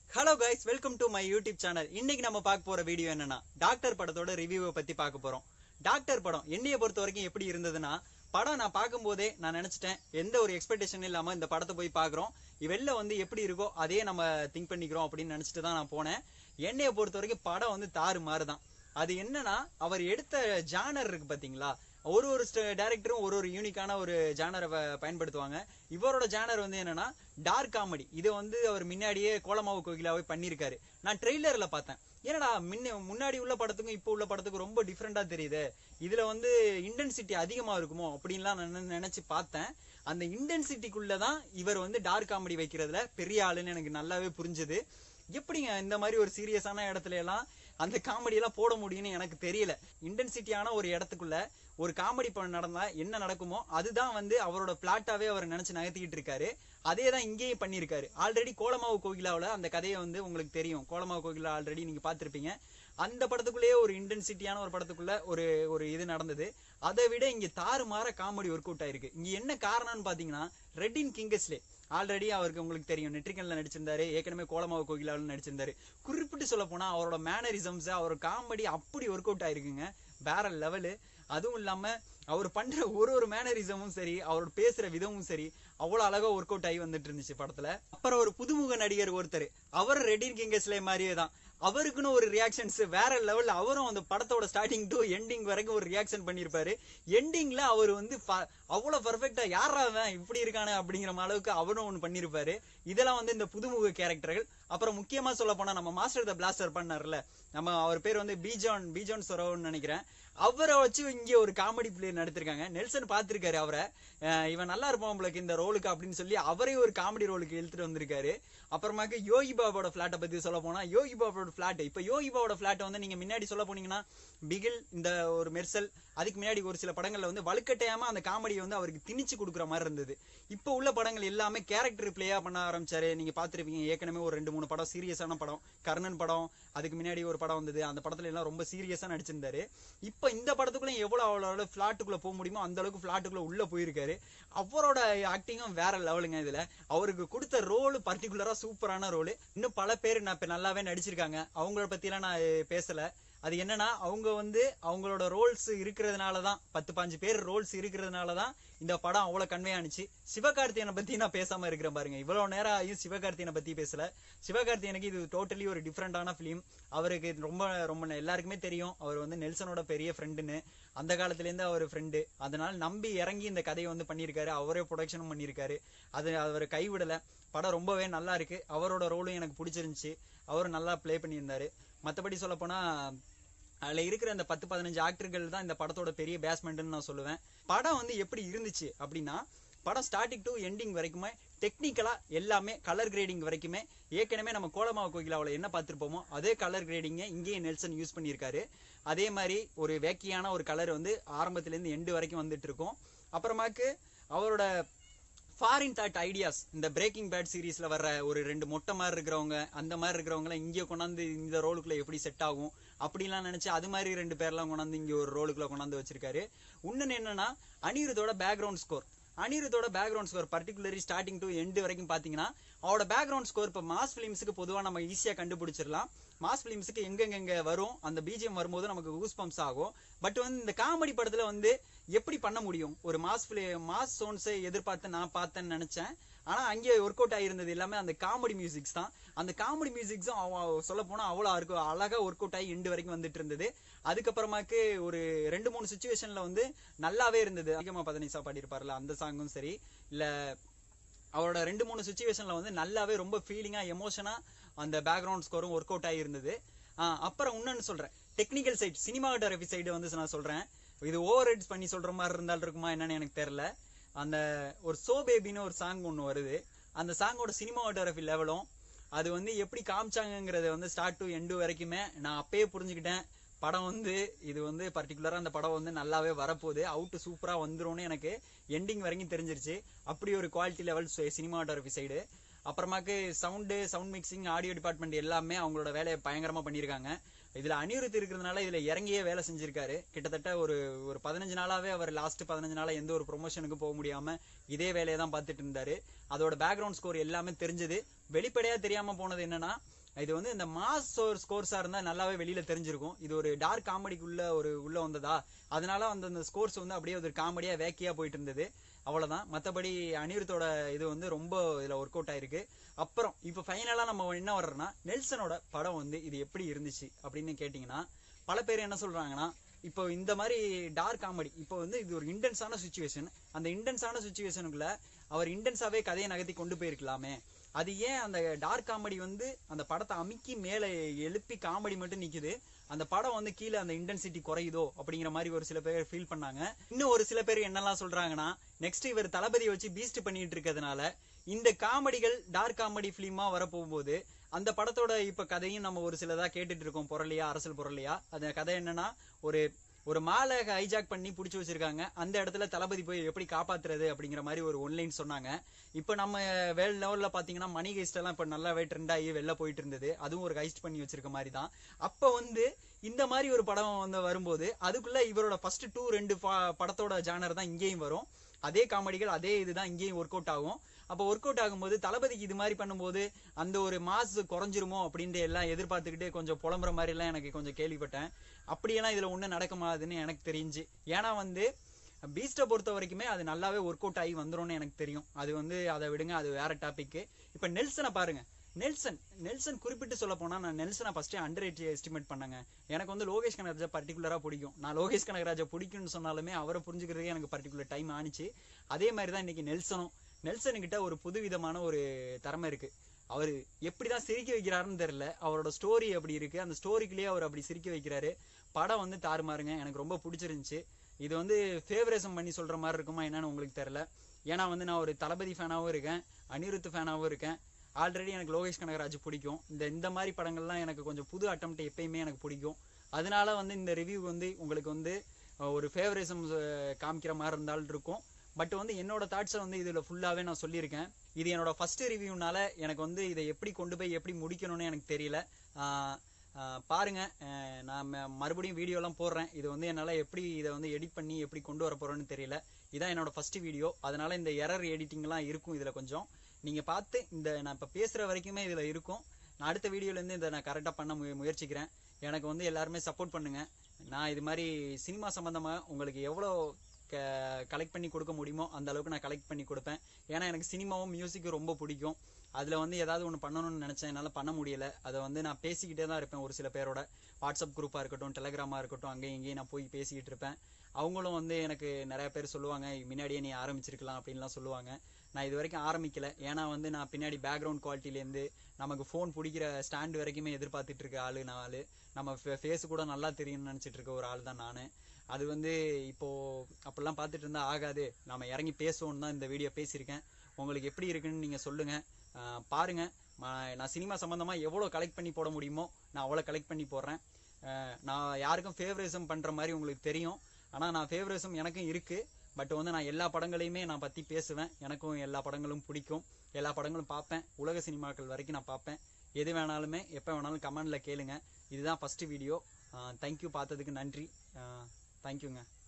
hello guys welcome to my YouTube channel இன்னைக்கு நம்ம பார்க்க போற வீடியோ என்னன்னா டாக்டர் படத்தோட ரிவ்யூவை பத்தி பார்க்க போறோம் டாக்டர் படம் என்னைய பொறுத்த வரைக்கும் எப்படி இருந்ததுன்னா படம் நான் பார்க்கும்போதே நான் நினைச்சிட்டேன் எந்த ஒரு எக்ஸ்பெக்டேஷன் இல்லாம இந்த படத்தை போய் பார்க்குறோம் வெளில வந்து எப்படி இருக்கோ அதே நம்ம திங்க் பண்ணிக்கிறோம் அப்படின்னு நினைச்சிட்டு தான் நான் போனேன் என்னைய பொறுத்த வரைக்கும் படம் வந்து தாறு மாறுதான் அது என்னன்னா அவர் எடுத்த ஜானர் இருக்கு பாத்தீங்களா ஒரு ஒரு டேரக்டரும் ஒரு ஒரு யூனிக்கான ஒரு ஜானரை பயன்படுத்துவாங்க இவரோட ஜானர் வந்து என்னன்னா டார்க் காமெடி இதை வந்து அவர் முன்னாடியே கோலமாவு கோகிலாவே பண்ணியிருக்காரு நான் ட்ரெய்லர்ல பார்த்தேன் என்னடா முன்ன முன்னாடி உள்ள படத்துக்கும் இப்போ உள்ள படத்துக்கும் ரொம்ப டிஃப்ரெண்டா தெரியுது இதுல வந்து இன்டென்சிட்டி அதிகமா இருக்குமோ அப்படின்லாம் நான் நினைச்சு பார்த்தேன் அந்த இன்டென்சிட்டிக்குள்ள தான் இவர் வந்து டார்க் காமெடி வைக்கிறதுல பெரிய ஆளுன்னு எனக்கு நல்லாவே புரிஞ்சுது எப்படிங்க இந்த மாதிரி ஒரு சீரியஸான இடத்துல எல்லாம் அந்த காமெடி எல்லாம் போட முடியும்னு எனக்கு தெரியல இன்டென்சிட்டியான ஒரு இடத்துக்குள்ள ஒரு காமெடி படம் நடந்தா என்ன நடக்குமோ அதுதான் வந்து அவரோட பிளாட்டாவே அவர் நினைச்சு நகர்த்திக்கிட்டு இருக்காரு அதே தான் இங்கேயும் பண்ணியிருக்காரு ஆல்ரெடி கோலமாவு கோகிலாவில் அந்த கதையை வந்து உங்களுக்கு தெரியும் கோலமாவு கோகிலா ஆல்ரெடி நீங்க பார்த்திருப்பீங்க அந்த படத்துக்குள்ளேயே ஒரு இன்டென்சிட்டியான ஒரு படத்துக்குள்ள ஒரு ஒரு இது நடந்தது அதை விட இங்க தாறுமாற காமெடி ஒர்க் அவுட் ஆயிருக்கு இங்க என்ன காரணம்னு பாத்தீங்கன்னா ரெட்டின் கிங்கஸ்லே ஆல்ரெடி அவருக்கு உங்களுக்கு தெரியும் நெட்ரிகன்ல நடிச்சிருந்தாரு ஏற்கனவே கோலமாவு கோகிலாவில் நடிச்சிருந்தாரு குறிப்பிட்டு சொல்ல போனா அவரோட மேனரிசம்ஸ் அவரோட காமெடி அப்படி ஒர்க் அவுட் ஆயிருக்குங்க வேற லெவலு அதுவும் இல்லாம அவர் பண்ற ஒரு ஒரு மேனரிசமும் சரி அவரோட பேசுற விதமும் சரி அவ்வளவு அழகா ஒர்க் அவுட் ஆகி வந்துட்டு இருந்துச்சு படத்துல அப்புறம் ஒரு புதுமுக நடிகர் ஒருத்தர் அவர் ரெட்டின் கிங்கஸ்லே மாதிரியே தான் அவருக்குன்னு ஒரு ரியாக்ஷன்ஸ் வேற லெவல்ல அவரும் அந்த படத்தோட ஸ்டார்டிங் டு எண்டிங் வரைக்கும் ஒரு ரியாக்ஷன் பண்ணியிருப்பாரு எண்டிங்ல அவர் வந்து அவ்வளவு பர்ஃபெக்டா யாரா அவன் இப்படி இருக்கானு அப்படிங்கிற அளவுக்கு அவரும் ஒன்று பண்ணியிருப்பாரு இதெல்லாம் வந்து இந்த புதுமுக கேரக்டர்கள் அப்புறம் முக்கியமா சொல்ல போனா நம்ம மாஸ்டர் த பிளாஸ்டர் பண்ணார்ல நம்ம அவர் பேர் வந்து பீஜான் பீஜான் சொரவன்னு நினைக்கிறேன் அவரை வச்சு இங்க ஒரு காமெடி பிளே நடத்திருக்காங்க நெல்சன் பார்த்திருக்காரு அவரை இவன் நல்லா இருப்பான் உங்களுக்கு இந்த ரோலுக்கு அப்படின்னு சொல்லி அவரே ஒரு காமெடி ரோலுக்கு இழுத்துட்டு வந்திருக்காரு அப்புறமாக்கு யோகி பாபாவோட பிளாட்டை பத்தி சொல்ல போனா யோகி பாபாவோட பிளாட் இப்ப யோகி பாபாவோட பிளாட்டை வந்து நீங்க முன்னாடி சொல்ல போனீங்கன்னா பிகில் இந்த ஒரு மெர்சல் அதுக்கு முன்னாடி ஒரு சில படங்கள்ல வந்து வலுக்கட்டாயமா அந்த காமெடியை வந்து அவருக்கு திணிச்சு கொடுக்குற மாதிரி இருந்தது இப்போ உள்ள படங்கள் எல்லாமே கேரக்டர் பிளேயா பண்ண ஆரம்பிச்சாரு நீங்க பாத்திருப்பீங்க ஏற்கனவே ஒரு ரெண்டு மூணு படம் சீரியஸான படம் கர்ணன் படம் அதுக்கு முன்னாடி ஒரு படம் வந்தது அந்த படத்துல எல்லாம் ரொம்ப சீரியஸா நடிச்சிருந்தாரு இப்ப இந்த படத்துக்குள்ள எவ்வளவு அவ்வளோ பிளாட்டுக்குள்ள போக முடியுமோ அந்த அளவுக்கு பிளாட்டுக்குள்ள உள்ள போயிருக்காரு அவரோட ஆக்டிங்கும் வேற லெவலுங்க இதுல அவருக்கு கொடுத்த ரோல் பர்டிகுலரா சூப்பரான ரோல் இன்னும் பல பேர் நான் இப்ப நல்லாவே நடிச்சிருக்காங்க அவங்கள பத்தி எல்லாம் நான் பேசல அது என்னன்னா அவங்க வந்து அவங்களோட ரோல்ஸ் இருக்கிறதுனால தான் பத்து பாஞ்சு பேர் ரோல்ஸ் இருக்கிறதுனால தான் இந்த படம் அவ்வளவு கன்வே ஆனிச்சு சிவகார்த்தியனை பத்தி நான் பேசாம இருக்கிறேன் பாருங்க இவ்வளவு நேரம் ஆகியும் சிவகார்த்தியனை பத்தி பேசல சிவகார்த்தியனுக்கு இது டோட்டலி ஒரு டிஃப்ரெண்டான பிலிம் அவருக்கு ரொம்ப ரொம்ப எல்லாருக்குமே தெரியும் அவர் வந்து நெல்சனோட பெரிய ஃப்ரெண்டுன்னு அந்த காலத்துல இருந்து அவர் ஃப்ரெண்டு அதனால நம்பி இறங்கி இந்த கதையை வந்து பண்ணியிருக்காரு அவரே ப்ரொடக்ஷனும் பண்ணியிருக்காரு அது அவர் கைவிடல படம் ரொம்பவே நல்லா இருக்கு அவரோட ரோலும் எனக்கு பிடிச்சிருந்துச்சு அவர் நல்லா பிளே பண்ணியிருந்தாரு மற்றபடி சொல்ல போனா அதுல இருக்கிற அந்த பத்து பதினஞ்சு ஆக்டர்கள் தான் இந்த படத்தோட பெரிய பேஸ்மெண்ட்னு நான் சொல்லுவேன் படம் வந்து எப்படி இருந்துச்சு அப்படின்னா படம் ஸ்டார்டிங் டு எண்டிங் வரைக்குமே டெக்னிக்கலா எல்லாமே கலர் கிரேடிங் வரைக்குமே ஏற்கனவே நம்ம கோலமாவு கோகிலாவில் என்ன பார்த்துருப்போமோ அதே கலர் கிரேடிங்கை இங்கேயே நெல்சன் யூஸ் பண்ணியிருக்காரு அதே மாதிரி ஒரு வேக்கியான ஒரு கலர் வந்து ஆரம்பத்திலேருந்து எண்டு வரைக்கும் வந்துட்டு இருக்கும் அப்புறமாக்கு அவரோட ஃபாரின் தாட் ஐடியாஸ் இந்த பிரேக்கிங் பேட் சீரீஸ்ல வர்ற ஒரு ரெண்டு மொட்டை மாதிரி இருக்கிறவங்க அந்த மாதிரி இருக்கிறவங்க இங்கே கொண்டாந்து இந்த ரோலுக்குள்ள எப்படி செட் ஆகும் அப்படிலாம் நினைச்சு அது மாதிரி ரெண்டு பேர்லாம் கொண்டாந்து இங்க ஒரு ரோலுக்குள்ள கொண்டாந்து வச்சிருக்காரு இன்னொன்னு என்னன்னா அனிருத்தோட பேக்ரவுண்ட் ஸ்கோர் அனிருத்தோட background score particularly starting to end வரைக்கும் பாத்தீங்கன்னா அவரோட பேக்ரவுண்ட் ஸ்கோர் இப்போ மாஸ் பிலிம்ஸுக்கு பொதுவாக நம்ம ஈஸியாக கண்டுபிடிச்சிடலாம் மாஸ் பிலிம்ஸுக்கு எங்கெங்க வரும் அந்த பிஜிஎம் வரும்போது நமக்கு கூஸ் பம்ப்ஸ் ஆகும் பட் வந்து இந்த காமெடி படத்துல வந்து எப்படி பண்ண முடியும் ஒரு மாஸ் மாஸ் சோன்ஸை எதிர்பார்த்து நான் பார்த்தேன்னு நினைச்சேன் ஆனா அங்கே ஒர்க் அவுட் ஆகிருந்தது எல்லாமே அந்த காமெடி மியூசிக்ஸ் தான் அந்த காமெடி மியூசிக்ஸும் சொல்ல போனா அவ்வளோ இருக்கும் அழகா ஒர்க் அவுட் ஆகி எண்டு வரைக்கும் வந்துட்டு இருந்தது அதுக்கப்புறமாக்கு ஒரு ரெண்டு மூணு சுச்சுவேஷன்ல வந்து நல்லாவே இருந்தது அதிகமா பதினைசா பாடியிருப்பார்ல அந்த சாங்கும் சரி இல்ல அவரோட ரெண்டு மூணு சுச்சுவேஷன்ல வந்து நல்லாவே ரொம்ப ஃபீலிங்கா எமோஷனா அந்த பேக்ரவுண்ட் ஸ்கோரும் ஒர்க் அவுட் ஆகியிருந்தது அப்புறம் இன்னொன்னு சொல்றேன் டெக்னிக்கல் சைட் சினிமாட்டோகிராஃபி சைடு வந்து நான் சொல்றேன் இது ஓவர் ரைட்ஸ் பண்ணி சொல்ற மாதிரி இருந்தாலும் இருக்குமா என்னன்னு எனக்கு தெரியல அந்த ஒரு சோ பேபின்னு ஒரு சாங் ஒன்று வருது அந்த சாங்கோட சினிமாட்டோகிராஃபி லெவலும் அது வந்து எப்படி காமிச்சாங்கிறத வந்து ஸ்டார்ட் டு எண்டு வரைக்குமே நான் அப்பயே புரிஞ்சுக்கிட்டேன் படம் வந்து இது வந்து பர்டிகுலரா அந்த படம் வந்து நல்லாவே வரப்போகுது அவுட் சூப்பரா வந்துரும்னு எனக்கு எண்டிங் வரைக்கும் தெரிஞ்சிருச்சு அப்படி ஒரு குவாலிட்டி லெவல் சினிமாட்டோகிராஃபி சைடு அப்புறமாக்கு sound sound mixing audio department எல்லாமே அவங்களோட வேலையை பயங்கரமா பண்ணியிருக்காங்க இதுல அனிருத் இருக்கிறதுனால இதுல இறங்கியே வேலை செஞ்சிருக்காரு கிட்டத்தட்ட ஒரு ஒரு பதினஞ்சு நாளாவே அவர் லாஸ்ட் பதினஞ்சு நாளா எந்த ஒரு ப்ரொமோஷனுக்கு போக முடியாம இதே வேலையை தான் பார்த்துட்டு இருந்தாரு அதோட பேக்ரவுண்ட் ஸ்கோர் எல்லாமே தெரிஞ்சது வெளிப்படையா தெரியாம போனது என்னன்னா இது வந்து இந்த மாஸ் ஸ்கோர்ஸா இருந்தா நல்லாவே வெளியில தெரிஞ்சிருக்கும் இது ஒரு டார்க் காமெடிக்குள்ள ஒரு உள்ள வந்ததா அதனால வந்து அந்த ஸ்கோர்ஸ் வந்து அப்படியே ஒரு காமெடியா வேக்கியா போயிட்டு இருந்தது அவ்வளவுதான் மத்தபடி அனிருத்தோட இது வந்து ரொம்ப இதுல ஒர்க் அவுட் ஆயிருக்கு அப்புறம் இப்ப ஃபைனலா நம்ம என்ன வர்றோம்னா நெல்சனோட படம் வந்து இது எப்படி இருந்துச்சு அப்படின்னு கேட்டீங்கன்னா பல பேர் என்ன சொல்றாங்கன்னா இப்போ இந்த மாதிரி டார்க் காமெடி இப்போ வந்து இது ஒரு இன்டென்ஸான சுச்சுவேஷன் அந்த இன்டென்ஸான சுச்சுவேஷனுக்குள்ள அவர் இன்டென்ஸாவே கதையை நகர்த்தி கொண்டு போயிருக்கலாமே அது ஏன் அந்த டார்க் காமெடி வந்து அந்த படத்தை அமுக்கி மேலே எழுப்பி காமெடி மட்டும் நிக்குது அந்த படம் வந்து கீழே அந்த இன்டென்சிட்டி குறையுதோ அப்படிங்கிற மாதிரி ஒரு சில பேர் ஃபீல் பண்ணாங்க இன்னும் ஒரு சில பேர் என்னெல்லாம் சொல்றாங்கன்னா நெக்ஸ்ட் இவர் தளபதியை வச்சு பீஸ்ட் பண்ணிட்டு இருக்கிறதுனால இந்த காமெடிகள் டார்க் காமெடி ஃபிலிமா வரப்போகும்போது அந்த படத்தோட இப்ப கதையும் நம்ம ஒரு சிலதா கேட்டுட்டு இருக்கோம் பொருளையா அரசியல் பொருளையா அந்த கதை என்னன்னா ஒரு ஒரு மாலை ஹைஜாக் பண்ணி புடிச்சு வச்சிருக்காங்க அந்த இடத்துல தளபதி போய் எப்படி காப்பாத்துறது அப்படிங்கிற மாதிரி ஒரு ஒன்லைன் சொன்னாங்க இப்ப நம்ம வேல் லெவல்ல பாத்தீங்கன்னா மணி ஹைஸ்ட் எல்லாம் இப்ப நல்லாவே ட்ரெண்ட் ஆகி வெளில போயிட்டு இருந்தது அதுவும் ஒரு ஹைஸ்ட் பண்ணி வச்சிருக்க மாதிரி தான் அப்ப வந்து இந்த மாதிரி ஒரு படம் வந்து வரும்போது அதுக்குள்ள இவரோட ஃபர்ஸ்ட் டூ ரெண்டு ப- படத்தோட ஜானர் தான் இங்கேயும் வரும் அதே காமெடிகள் அதே இதுதான் இங்கேயும் ஒர்க் அவுட் ஆகும் அப்போ ஒர்க் அவுட் ஆகும்போது தளபதிக்கு இது மாதிரி பண்ணும்போது அந்த ஒரு மாஸ் குறைஞ்சிருமோ அப்படின்ட்டு எல்லாம் எதிர்பார்த்துக்கிட்டு கொஞ்சம் புலம்புற மாதிரி எல்லாம் எனக்கு கொஞ்சம் கேள்விப்பட்டேன் அப்படியெல்லாம் இதுல ஒண்ணும் நடக்குமாதுன்னு எனக்கு தெரிஞ்சு ஏன்னா வந்து பீஸ்ட பொறுத்த வரைக்குமே அது நல்லாவே ஒர்க் அவுட் ஆகி வந்துரும்னு எனக்கு தெரியும் அது வந்து அதை விடுங்க அது வேற டாபிக் இப்ப நெல்சனை பாருங்க நெல்சன் நெல்சன் குறிப்பிட்டு சொல்ல போனா நான் நெல்சனை ஃபர்ஸ்ட் அண்டர் எஸ்டிமேட் பண்ணேங்க எனக்கு வந்து லோகேஷ் கனகராஜா பர்டிகுலரா பிடிக்கும் நான் லோகேஷ் கனகராஜா பிடிக்கும்னு சொன்னாலுமே அவரை புரிஞ்சுக்கிறதுக்கு எனக்கு பர்டிகுலர் டைம் ஆனிச்சு அதே மாதிரி தான் இன்னைக்கு நெல்சனும் நெல்சன் கிட்ட ஒரு புதுவிதமான ஒரு திறமை இருக்கு அவர் எப்படிதான் சிரிக்க வைக்கிறாருன்னு தெரியல அவரோட ஸ்டோரி அப்படி இருக்கு அந்த ஸ்டோரிக்குள்ளேயே அவர் அப்படி சிரிக்க வைக்கிறாரு படம் வந்து தாறுமாறுங்க எனக்கு ரொம்ப பிடிச்சிருந்துச்சு இது வந்து ஃபேவரேசம் பண்ணி சொல்ற மாதிரி இருக்குமா என்னன்னு உங்களுக்கு தெரியல ஏன்னா வந்து நான் ஒரு தளபதி ஃபேனாவும் இருக்கேன் அனிருத் ஃபேனாவும் இருக்கேன் ஆல்ரெடி எனக்கு லோகேஷ் கனகராஜ் பிடிக்கும் இந்த இந்த மாதிரி படங்கள்லாம் எனக்கு கொஞ்சம் புது அட்டம்ப்ட் எப்பயுமே எனக்கு பிடிக்கும் அதனால வந்து இந்த ரிவ்யூ வந்து உங்களுக்கு வந்து அஹ், ஒரு ஃபேவரேசம் காமிக்கிற மாதிரி இருந்தாலும் இருக்கும் பட் வந்து என்னோட தாட்ஸை வந்து இதுல ஃபுல்லாவே நான் சொல்லியிருக்கேன் இது என்னோட ஃபர்ஸ்ட் ரிவ்யூனால எனக்கு வந்து இதை எப்படி கொண்டு போய் எப்படி முடிக்கணும்னு எனக்கு தெரியல ஆஹ் ஆஹ் பாருங்க ஆஹ் நான் ம- மறுபடியும் வீடியோலாம் போடுறேன் இது வந்து என்னால எப்படி இதை வந்து எடிட் பண்ணி எப்படி கொண்டு வர போறேன்னு தெரியல இதான் என்னோட ஃபர்ஸ்ட் வீடியோ அதனால இந்த எரர் எடிட்டிங்லாம் இருக்கும் இதுல கொஞ்சம் நீங்க பார்த்து இந்த நான் இப்ப பேசுற வரைக்குமே இதுல இருக்கும் நான் அடுத்த வீடியோல இருந்து இதை நான் கரெக்டா பண்ண முய- முயற்சிக்கிறேன் எனக்கு வந்து எல்லாருமே சப்போர்ட் பண்ணுங்க நான் இது மாதிரி சினிமா சம்பந்தமா உங்களுக்கு எவ்வளோ கலெக்ட் பண்ணி கொடுக்க முடியுமோ அந்த அளவுக்கு நான் கலெக்ட் பண்ணி கொடுப்பேன் ஏன்னா எனக்கு சினிமாவும் மியூசிக்கும் ரொம்ப பிடிக்கும் அதுல வந்து ஏதாவது ஒன்று பண்ணணும்னு நினைச்சேன் என்னால பண்ண முடியல அதை வந்து நான் பேசிக்கிட்டே தான் இருப்பேன் ஒரு சில பேரோட வாட்ஸ்அப் குரூப்பா இருக்கட்டும் டெலகிராமா இருக்கட்டும் அங்கேயும் இங்கேயும் நான் போய் பேசிக்கிட்டு இருப்பேன் அவங்களும் வந்து எனக்கு நிறைய பேர் சொல்லுவாங்க முன்னாடியே நீ ஆரம்பிச்சிருக்கலாம் அப்படின்லாம் சொல்லுவாங்க நான் இது வரைக்கும் ஆரம்பிக்கல ஏன்னா வந்து நான் பின்னாடி பேக்ரவுண்ட் குவாலிட்டிலேருந்து நமக்கு ஃபோன் பிடிக்கிற ஸ்டாண்ட் வரைக்குமே எதிர்பார்த்துட்டு இருக்க ஆளு நான் ஆளு நம்ம ஃபேஸ் கூட நல்லா தெரியும்னு நினைச்சிட்டு இருக்க ஒரு ஆள் தான் நானு அது வந்து இப்போ அப்படிலாம் பார்த்துட்டு இருந்தா ஆகாது நாம இறங்கி பேசுவோம்னு தான் இந்த வீடியோ பேசியிருக்கேன் உங்களுக்கு எப்படி இருக்குன்னு நீங்க சொல்லுங்க ஆஹ் பாருங்க ம- நான் சினிமா சம்பந்தமா எவ்வளவு கலெக்ட் பண்ணி போட முடியுமோ நான் அவ்வளவு கலெக்ட் பண்ணி போடுறேன் ஆஹ் நான் யாருக்கும் ஃபேவரிசம் பண்ற மாதிரி உங்களுக்கு தெரியும் ஆனா நான் ஃபேவரிசம் எனக்கும் இருக்கு பட் வந்து நான் எல்லா படங்களையுமே நான் பத்தி பேசுவேன் எனக்கும் எல்லா படங்களும் பிடிக்கும் எல்லா படங்களும் பார்ப்பேன் உலக சினிமாக்கள் வரைக்கும் நான் பார்ப்பேன் எது வேணாலுமே எப்போ வேணாலும் கமெண்ட்ல கேளுங்க இதுதான் ஃபர்ஸ்ட் வீடியோ தேங்க்யூ பார்த்ததுக்கு நன்றி தேங்க்யூங்க